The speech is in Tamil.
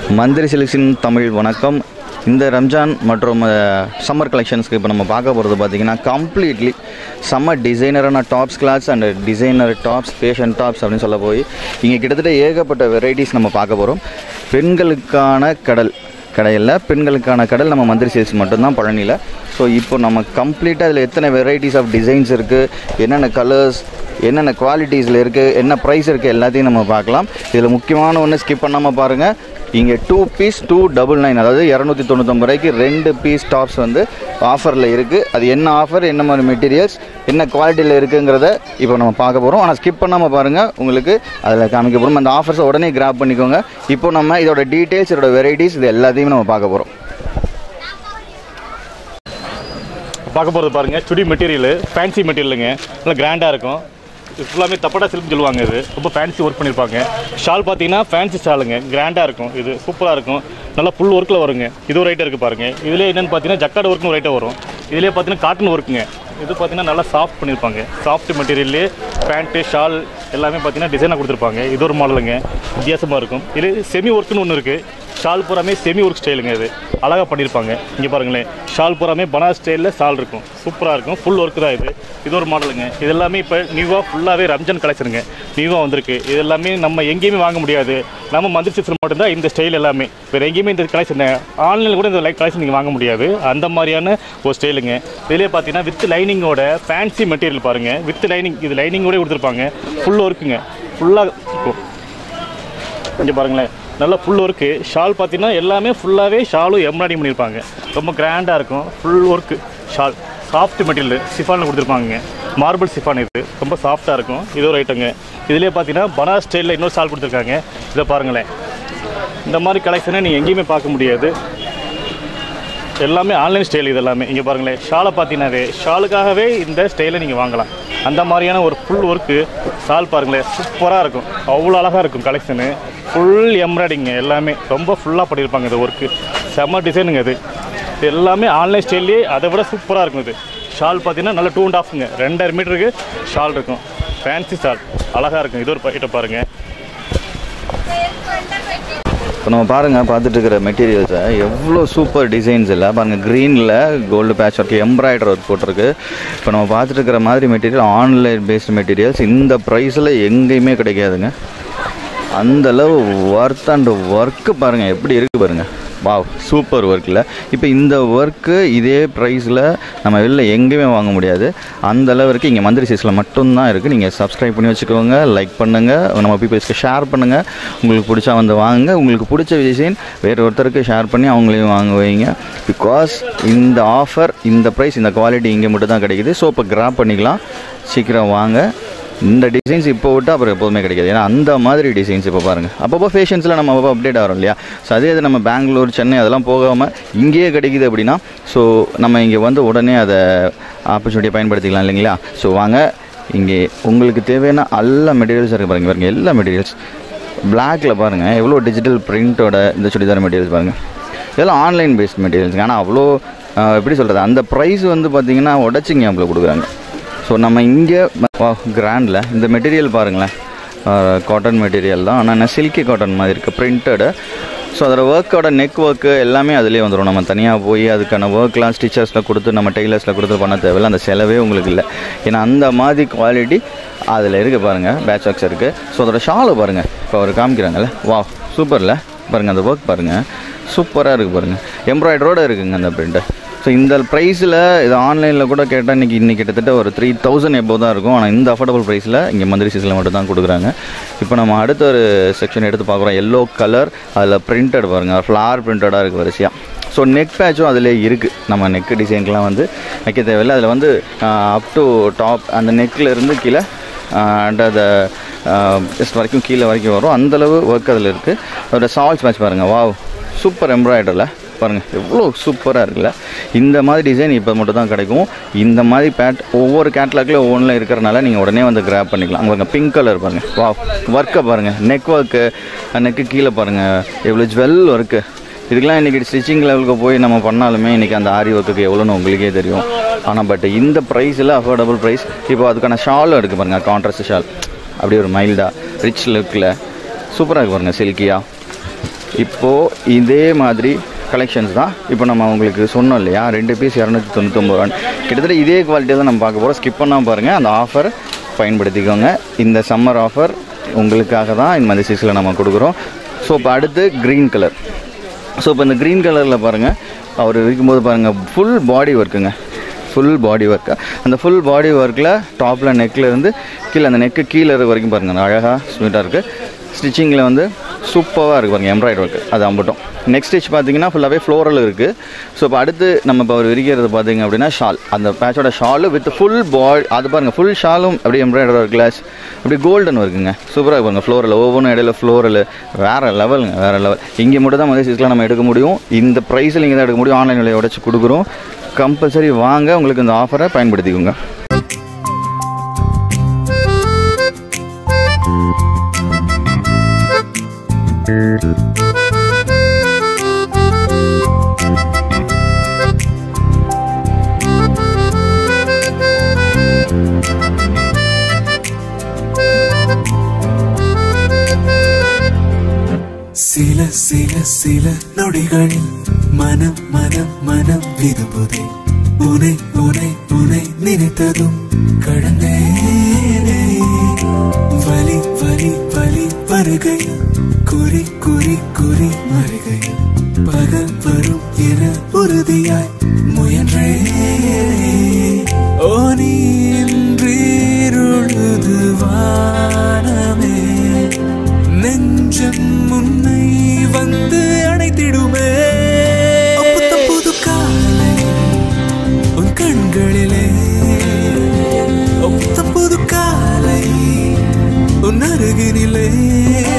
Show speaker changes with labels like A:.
A: மந்திரி சிலிக்ஸின் தமிழ் வணக்கம் இந்த ரம்ஜான் மற்றும் சம்மர் கலெக்ஷன்ஸ்க்கு இப்போ நம்ம பார்க்க போகிறது பார்த்தீங்கன்னா கம்ப்ளீட்லி சம்மர் டிசைனரான tops clothes and designer tops fashion tops அப்படின்னு சொல்ல போய் இங்கே கிட்டத்தட்ட ஏகப்பட்ட வெரைட்டிஸ் நம்ம பார்க்க போகிறோம் பெண்களுக்கான கடல் கடையில் பெண்களுக்கான கடல் நம்ம மந்திரி சேல்ஸ் மட்டும்தான் பழனியில் ஸோ இப்போ நம்ம கம்ப்ளீட்டாக இதில் எத்தனை வெரைட்டிஸ் ஆஃப் டிசைன்ஸ் இருக்குது என்னென்ன கலர்ஸ் என்னென்ன குவாலிட்டிஸில் இருக்குது என்ன ப்ரைஸ் இருக்குது எல்லாத்தையும் நம்ம பார்க்கலாம் இதில் முக்கியமான ஒன்று ஸ்கிப் பண்ணாமல் பாருங்கள் இங்கே two piece two double nine அதாவது இரநூத்தி தொண்ணூத்தொம்பது ரூபாய்க்கு ரெண்டு பீஸ் டாப்ஸ் வந்து ஆஃபரில் இருக்குது அது என்ன ஆஃபர் என்ன மாதிரி மெட்டீரியல்ஸ் என்ன குவாலிட்டியில் இருக்குங்கிறத இப்போ நம்ம பார்க்க போகிறோம் ஆனால் ஸ்கிப் பண்ணாமல் பாருங்கள் உங்களுக்கு அதில் காமிக்க போகிறோம் அந்த ஆஃபர்ஸை உடனே கிராப் பண்ணிக்கோங்க இப்போ நம்ம இதோட டீட்டெயில்ஸ் இதோட வெரைட்டிஸ் இது எல்லாத்தையும் நம்ம பார்க்க போகிறோம்
B: பார்க்க போகிறது பாருங்க சுடி மெட்டீரியல் ஃபேன்சி மெட்டீரியலுங்க நல்லா கிராண்டாக இருக்கும் இது ஃபுல்லாமே தப்பட்டா சில்க் சொல்லுவாங்க இது ரொம்ப ஃபேன்சி ஒர்க் பண்ணியிருப்பாங்க ஷால் பார்த்தீங்கன்னா ஃபேன்சி ஷாலுங்க கிராண்டாக இருக்கும் இது சூப்பராக இருக்கும் நல்லா ஃபுல் ஒர்க்கில் வருங்க இது ஒரு ஐட்டம் இருக்குது பாருங்க இதுலேயே என்னென்னு பார்த்தீங்கன்னா ஜக்காடு ஒர்க்னு ஒரு ஐட்டம் வரும் இதுலேயே பார்த்தீங்கன்னா காட்டன் ஒர்க்குங்க இது பார்த்தீங்கன்னா நல்லா சாஃப்ட் பண்ணியிருப்பாங்க சாஃப்ட் மெட்டீரியல்லே பேண்ட்டு ஷால் எல்லாமே பார்த்தீங்கன்னா டிசைனாக கொடுத்துருப்பாங்க இது ஒரு மாடலுங்க வித்தியாசமாக இருக்கும் இது செமி ஒர்க்குன்னு ஒன்று இருக்குது ஷால் பூராமே செமி ஒர்க் ஸ்டைலுங்க இது அழகாக பண்ணியிருப்பாங்க இங்கே பாருங்களேன் ஷால் பூராமே பனாஸ் ஸ்டைலில் ஷால் இருக்கும் சூப்பராக இருக்கும் ஃபுல் ஒர்க் தான் இது இது ஒரு மாடலுங்க இது எல்லாமே இப்போ நியூவாக ஃபுல்லாகவே ரம்ஜான் கலெக்ஷனுங்க நியூவாக வந்திருக்கு இது எல்லாமே நம்ம எங்கேயுமே வாங்க முடியாது நம்ம மந்திரி சிஸ்டம் மட்டும்தான் இந்த ஸ்டைல் எல்லாமே வேறு எங்கேயுமே இந்த கலெக்ஷன் ஆன்லைனில் கூட இந்த லைக் கலெக்ஷன் நீங்கள் வாங்க முடியாது அந்த மாதிரியான ஒரு ஸ்டைலுங்க இதுலேயே பார்த்தீங்கன்னா வித் லைனிங்கோட ஃபேன்சி மெட்டீரியல் பாருங்கள் வித் லைனிங் இது லைனிங்கோட கொடுத்துருப்பாங்க ஃபுல் ஒர்க்குங்க ஃபுல்லாக இங்கே பாருங்களேன் நல்லா ஃபுல் ஒர்க்கு ஷால் பார்த்தீங்கன்னா எல்லாமே ஃபுல்லாகவே ஷாலும் எம்ப்ராய்டிங் பண்ணியிருப்பாங்க ரொம்ப கிராண்டாக இருக்கும் full work shawl soft material சிஃபானில் கொடுத்துருப்பாங்க மார்பிள் சிஃபான் இது ரொம்ப சாஃப்டாக இருக்கும் இது ஒரு ஐட்டங்க இதுலேயே பார்த்தீங்கன்னா பனாஸ் ஸ்டைலில் இன்னொரு ஷால் கொடுத்துருக்காங்க இதை பாருங்களேன் இந்த மாதிரி கலெக்ஷனை நீங்கள் எங்கேயுமே பார்க்க முடியாது எல்லாமே ஆன்லைன் ஸ்டைல் இது எல்லாமே இங்கே பாருங்களேன் ஷாலை பார்த்தீங்கன்னாவே ஷாலுக்காகவே இந்த ஸ்டைலை நீங்கள் வாங்கலாம் அந்த மாதிரியான ஒரு ஃபுல் ஒர்க்கு ஷால் பாருங்களேன் சூப்பராக இருக்கும் அவ்வளோ அழகாக இருக்கும் கலெக்ஷனு ஃபுல் எம்ப்ராய்டிங்க எல்லாமே ரொம்ப ஃபுல்லாக பண்ணியிருப்பாங்க இந்த ஒர்க்கு செம்ம டிசைனுங்க இது இது எல்லாமே ஆன்லைன் ஸ்டைல்லே அதை விட சூப்பராக இருக்கும் இது ஷால் பார்த்தீங்கன்னா நல்ல டூ அண்ட் ஆஃப்ங்க ரெண்டாயிரம் மீட்டருக்கு ஷால் இருக்கும் ஃபேன்சி ஷால் அழகாக இருக்கும் இது ஒரு ஐட்டம் பாருங்கள்
A: இப்போ நம்ம பாருங்கள் பார்த்துட்டு இருக்கிற மெட்டீரியல்ஸை எவ்வளோ சூப்பர் டிசைன்ஸ் இல்லை பாருங்கள் க்ரீனில் gold patch work embroider work போட்டிருக்கு இப்போ நம்ம பார்த்துட்டு இருக்கிற மாதிரி மெட்டீரியல் ஆன்லைன் பேஸ்டு மெட்டீரியல்ஸ் இந்த ப்ரைஸில் எங்கேயுமே கிடைக்காதுங்க அந்த அளவு ஒர்த் அண்ட் ஒர்க்கு பாருங்கள் எப்படி இருக்குது பாருங்கள் வாவ் சூப்பர் ஒர்க்கில் இப்போ இந்த ஒர்க்கு இதே ப்ரைஸில் நம்ம வெளில எங்கேயுமே வாங்க முடியாது அந்த அளவுக்கு இங்கே மந்திரி சீஸில் மட்டும்தான் இருக்குது நீங்கள் சப்ஸ்கிரைப் பண்ணி வச்சுக்கோங்க லைக் பண்ணுங்கள் நம்ம பீப்புள்ஸ்க்கு ஷேர் பண்ணுங்கள் உங்களுக்கு பிடிச்சா வந்து வாங்குங்க உங்களுக்கு பிடிச்ச டிசைன் வேறு ஒருத்தருக்கு ஷேர் பண்ணி அவங்களையும் வாங்க வைங்க பிகாஸ் இந்த ஆஃபர் இந்த ப்ரைஸ் இந்த குவாலிட்டி இங்கே மட்டும் தான் கிடைக்குது ஸோ இப்போ கிராப் பண்ணிக்கலாம் சீக்கிரம் வாங்க இந்த டிசைன்ஸ் இப்போ விட்டு அப்புறம் எப்போதுமே கிடைக்காது ஏன்னா அந்த மாதிரி டிசைன்ஸ் இப்போ பாருங்கள் அப்பப்போ ஃபேஷன்ஸில் நம்ம அப்பப்போ அப்டேட் ஆகிறோம் இல்லையா ஸோ அதே இது நம்ம பெங்களூர் சென்னை அதெல்லாம் போகாமல் இங்கேயே கிடைக்குது அப்படின்னா ஸோ நம்ம இங்கே வந்து உடனே அதை ஆப்பர்ச்சுனிட்டியை பயன்படுத்திக்கலாம் இல்லைங்களா ஸோ வாங்க இங்கே உங்களுக்கு தேவையான எல்லா மெட்டீரியல்ஸ் இருக்குது பாருங்கள் பாருங்கள் எல்லா மெட்டீரியல்ஸ் பிளாக்ல பாருங்கள் எவ்வளோ டிஜிட்டல் பிரிண்ட்டோட இந்த சுடிதார் மெட்டீரியல்ஸ் பாருங்கள் இதெல்லாம் ஆன்லைன் பேஸ்ட் மெட்டீரியல்ஸ் ஆனால் அவ்வளோ ஆஹ், எப்படி சொல்கிறது அந்த ப்ரைஸ் வந்து பார்த்திங்கன்னா உடச்சிங்க நம்மளுக்கு கொடுக்குறாங்க ஸோ நம்ம இங்கே கிராண்டில் இந்த மெட்டீரியல் பாருங்களேன் காட்டன் மெட்டீரியல் தான் ஆனால் என்ன சில்கி காட்டன் மாதிரி இருக்குது பிரிண்டடு ஸோ அதோட ஒர்க்கோட நெக் ஒர்க்கு எல்லாமே அதிலே வந்துடும் நம்ம தனியாக போய் அதுக்கான ஒர்க்லாம் ஸ்டிச்சர்ஸில் கொடுத்து நம்ம டெய்லர்ஸில் கொடுத்து பண்ண தேவையில்ல அந்த செலவே உங்களுக்கு இல்லை ஏன்னா அந்த மாதிரி குவாலிட்டி அதில் இருக்குது பாருங்கள் பேட்ச் ஒர்க்ஸ் இருக்குது ஸோ அதோட ஷாலை பாருங்கள் இப்போ அவர் காமிக்கிறாங்கல்ல வா சூப்பரில் பாருங்கள் அந்த ஒர்க் பாருங்கள் சூப்பராக இருக்குது பாருங்கள் எம்ப்ராய்டரோடு இருக்குங்க அந்த பிரிண்ட்டு ஸோ இந்த ப்ரைஸில் இது ஆன்லைனில் கூட கேட்டால் இன்றைக்கி இன்னைக்கு கிட்டத்தட்ட ஒரு த்ரீ தௌசண்ட் எபோ தான் இருக்கும் ஆனால் இந்த அஃபோர்டபுள் ப்ரைஸில் இங்கே மந்திரி சீஸில் மட்டும் தான் கொடுக்குறாங்க இப்போ நம்ம அடுத்த ஒரு செக்ஷன் எடுத்து பார்க்குறோம் எல்லோ கலர் அதில் பிரிண்டட் பாருங்கள் ஃப்ளார் பிரிண்டடாக இருக்குது வரிசையாக ஸோ நெக் பேட்சும் அதிலே இருக்குது நம்ம நெக் டிசைனுக்குலாம் வந்து வைக்க தேவையில்லை அதில் வந்து அப் டு டாப் அந்த நெக்கில் இருந்து கீழே அண்ட் அதை ஜஸ்ட் வரைக்கும் கீழே வரைக்கும் வரும் அந்தளவு ஒர்க் அதில் இருக்குது அதோட சால்ஸ் மேட்ச் பாருங்கள் வாவ் சூப்பர் எம்ப்ராய்டரில் பாருங்கள் எவ்வளோ சூப்பராக இருக்குல்ல இந்த மாதிரி டிசைன் இப்போ மட்டும் தான் கிடைக்கும் இந்த மாதிரி பேட் ஒவ்வொரு கேட்லாக்ல ஒவ்வொன்றில் இருக்கிறனால நீங்கள் உடனே வந்து கிராப் பண்ணிக்கலாம் அங்கே பாருங்க பிங்க் கலர் பாருங்கள் வா ஒர்க்கை பாருங்கள் நெக் ஒர்க்கு நெக்கு கீழே பாருங்கள் எவ்வளோ ஜுவல் ஒர்க்கு இதுக்கெல்லாம் இன்றைக்கி ஸ்டிச்சிங் லெவலுக்கு போய் நம்ம பண்ணாலுமே இன்றைக்கி அந்த ஆரி ஒர்க்குக்கு எவ்வளோன்னு உங்களுக்கே தெரியும் ஆனால் பட் இந்த ப்ரைஸில் அஃபோர்டபுள் ப்ரைஸ் இப்போ அதுக்கான ஷாலும் இருக்குது பாருங்கள் கான்ட்ராஸ்ட் ஷால் அப்படியே ஒரு மைல்டாக ரிச் லுக்கில் சூப்பராக இருக்கு பாருங்கள் சில்கியாக இப்போது இதே மாதிரி கலெக்ஷன்ஸ் தான் இப்போ நம்ம உங்களுக்கு சொன்னோம் இல்லையா ரெண்டு பீஸ் இரநூத்தி தொண்ணூத்தொம்பது ரூபான்னு கிட்டத்தட்ட இதே குவாலிட்டி தான் நம்ம பார்க்க போகிறோம் ஸ்கிப் பண்ணாமல் பாருங்கள் அந்த ஆஃபர் பயன்படுத்திக்கோங்க இந்த சம்மர் ஆஃபர் உங்களுக்காக தான் இந்த மாதிரி சீஸில் நம்ம கொடுக்குறோம் ஸோ இப்போ அடுத்து க்ரீன் கலர் ஸோ இப்போ இந்த க்ரீன் கலரில் பாருங்கள் அவர் இருக்கும்போது பாருங்கள் ஃபுல் பாடி ஒர்க்குங்க ஃபுல் பாடி ஒர்க்கு அந்த ஃபுல் பாடி ஒர்க்கில் டாப்பில் நெக்கில் இருந்து கீழே அந்த நெக்கு கீழே இருக்க வரைக்கும் பாருங்கள் அழகாக ஸ்வீட்டாக இருக்குது ஸ்டிச்சிங்கில் வந்து சூப்பராக இருக்குது பாருங்கள் எம்ப்ராய்டரி ஒர்க் அது அம்பட்டும் நெக்ஸ்ட் ஸ்டிச் பார்த்தீங்கன்னா ஃபுல்லாகவே ஃப்ளோரல் இருக்குது ஸோ இப்போ அடுத்து நம்ம இப்போ அவர் விரிக்கிறது பார்த்தீங்க அப்படின்னா ஷால் அந்த பேட்சோட ஷாலு வித் ஃபுல் பாடி அது பாருங்கள் ஃபுல் ஷாலும் அப்படியே எம்ப்ராய்டரி ஒர்க் கிளாஸ் அப்படி கோல்டன் ஒர்க்குங்க சூப்பராக பாருங்கள் ஃப்ளோரில் ஒவ்வொன்றும் இடையில ஃப்ளோரல் வேறு லெவலுங்க வேறு லெவல் இங்கே மட்டும் தான் மதிய சீஸ்லாம் நம்ம எடுக்க முடியும் இந்த ப்ரைஸில் இங்கே தான் எடுக்க முடியும் ஆன்லைன் விலையை உடச்சி கொடுக்குறோம் கம்பல்சரி வாங்க உங்களுக்கு இந்த ஆஃபரை பயன்படுத்திக்கோங்க
C: சில சில சில நொடிகளில் மனம் மனம் மனம் விரும்புதே உனை உனை உனை நினைத்ததும் கடந்தேனே வலி வலி வலி வருகையில் குறி குறி குறி மறுகையில் பகல் வரும் என உறுதியாய் முயன்றே ஓ நீ இன்றீருழுது வானமே நெஞ்சம் முன்னை வந்து அணைத்திடுமே புத்தம் புது காலை உன் கண்களிலே புத்தம் புது காலை உன் அருகினிலே